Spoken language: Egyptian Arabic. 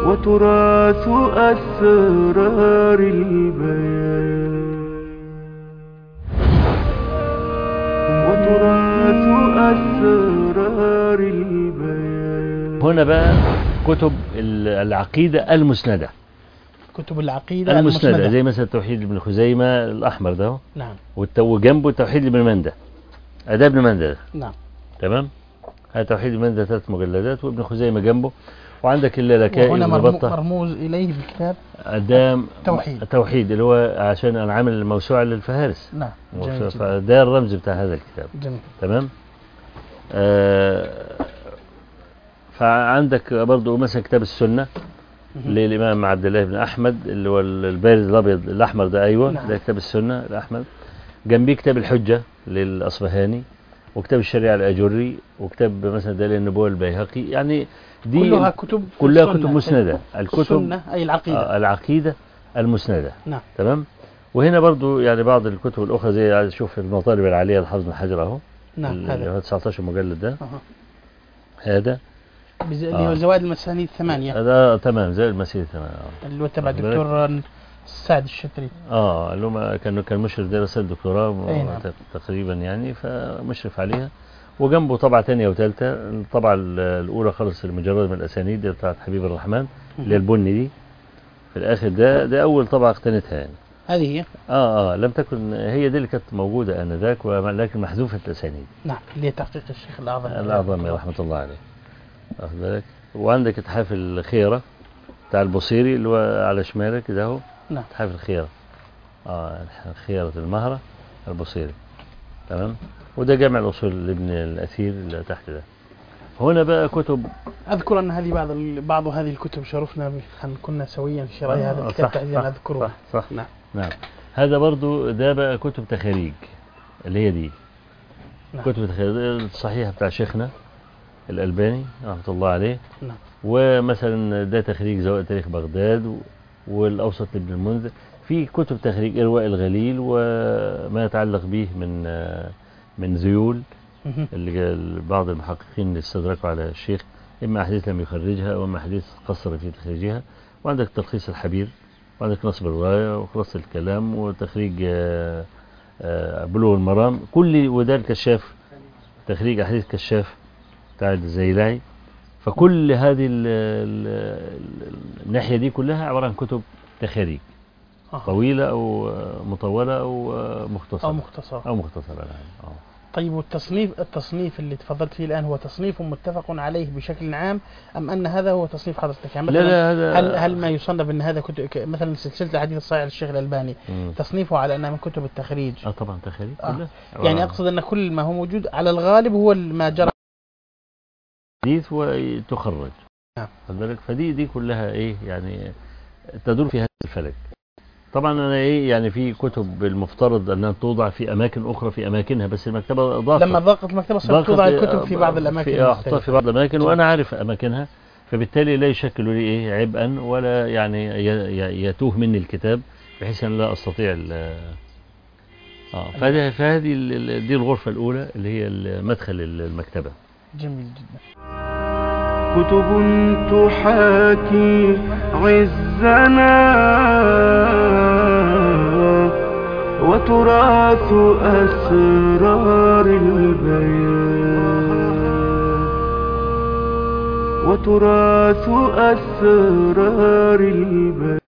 وتراث أسرار البيان وتراث أسرار البيان هنا بقى كتب ال- العقيدة المسندة كتب العقيدة المسندة المسندة زي مثلا توحيد ابن خزيمة الأحمر ده أهو. نعم والت- وجنبه توحيد ابن مندة أداء ابن مندة ده. نعم تمام هذا توحيد ابن مندة ثلاث مجلدات وابن خزيمة جنبه وعندك اللالكائي وهنا وابن مرمو- بطة مرموز إليه بكتاب أدام توحيد. التوحيد اللي هو عشان أنا عامل الموسوعة للفهارس نعم جميل جدا. فده الرمز بتاع هذا الكتاب جميل تمام آه فعندك برضو مثلا كتاب السنة مهم. للإمام عبد الله بن أحمد اللي هو البارد الأبيض الأحمر ده أيوة نعم. ده كتاب السنة الأحمد جنبيه كتاب الحجة للأصبهاني وكتاب الشريعة الأجري وكتاب مثلا دليل النبوة البيهقي يعني دي كلها كتب كلها السنة. كتب مسندة الكتب السنة أي العقيدة آه العقيدة المسندة نعم تمام وهنا برضو يعني بعض الكتب الأخرى زي شوف المطالب العالية لحافظ بن حجر أهو نعم اللي هذا هو 19 مجلد ده أها. هذا بز- آه. اللي هو زوائد المسانيد الثمانية هذا تمام زي المسيح تمام آه. اللي هو تبع واخد بالك؟ دكتور سعد الشتري اه اللي هم كان كان مشرف دراسة الدكتوراه أي نعم. ت- تقريبا يعني فمشرف عليها وجنبه طبعة ثانية وثالثة الطبعة ال- الأولى خالص المجرد من الأسانيد دي بتاعت حبيب الرحمن اللي هي البني دي في الآخر ده ده أول طبعة اقتنتها يعني هذه هي اه اه لم تكن هي دي اللي كانت موجودة آنذاك ولكن محذوفة الأسانيد نعم اللي هي تحقيق الشيخ الأعظم الأعظم رحمة الله عليه واخد بالك وعندك اتحاف الخيرة بتاع البصيري اللي هو على شمالك ده اهو نعم اتحاف الخيرة اه خيرة المهرة البصيري تمام وده جامع الأصول لابن الأثير اللي تحت ده هنا بقى كتب أذكر أن هذه بعض ال- بعض هذه الكتب شرفنا ب- أن كنا سويا في شراء هذا آه، الكتاب صح، تحديدا صح، أذكره صح صح نعم نعم هذا برضو ده بقى كتب تخاريج اللي هي دي نعم. كتب التخاريج الصحيحة بتاع شيخنا الألباني رحمة الله عليه نعم ومثلا ده تخريج زوائد تاريخ بغداد و- والأوسط لابن المنذر في كتب تخريج إرواء الغليل وما يتعلق به من آه، من ذيول مهم. اللي جا- بعض المحققين اللي استدركوا على الشيخ إما أحاديث لم يخرجها وإما أحاديث قصر في تخريجها وعندك تلخيص الحبير وعندك نصب الراية وخلاص الكلام وتخريج آه، آه، بلوغ المرام كل وده الكشاف تخريج أحاديث كشاف بتاع الزيلاعي فكل هذه ال ال الناحية دي كلها عبارة عن كتب تخاريج آه. طويلة أو آه، مطولة أو آه، مختصرة أو مختصر أو مختصرة نعم آه. طيب والتصنيف التصنيف اللي تفضلت فيه الآن هو تصنيف متفق عليه بشكل عام أم أن هذا هو تصنيف حضرتك يعني لا مثلا لا هذا هل هل ما يصنف ان هذا كتب ك- مثلا سلسله الاحاديث الصحيحه للشيخ الالباني مم. تصنيفه على انها من كتب التخريج اه طبعا تخاريج آه. كلها يعني اقصد ان كل ما هو موجود على الغالب هو ما جرى حديث وتخرج نعم. خد بالك فدي دي كلها ايه يعني تدور في هذا الفلك طبعا انا ايه يعني في كتب المفترض انها توضع في اماكن اخرى في اماكنها بس المكتبه ضاقت لما ضاقت المكتبه صارت ضاقت توضع إيه، الكتب في بعض آه، الاماكن في احطها في المختلفة. بعض الاماكن وانا عارف اماكنها فبالتالي لا يشكل لي ايه عبئا ولا يعني ي- ي- يتوه مني الكتاب بحيث ان لا استطيع ال- اه فهذه فهذه ال- ال- دي الغرفه الاولى اللي هي مدخل المكتبه جميل جدا كتب تحاكي عزنا وتراث أسرار البيان وتراث أسرار البيان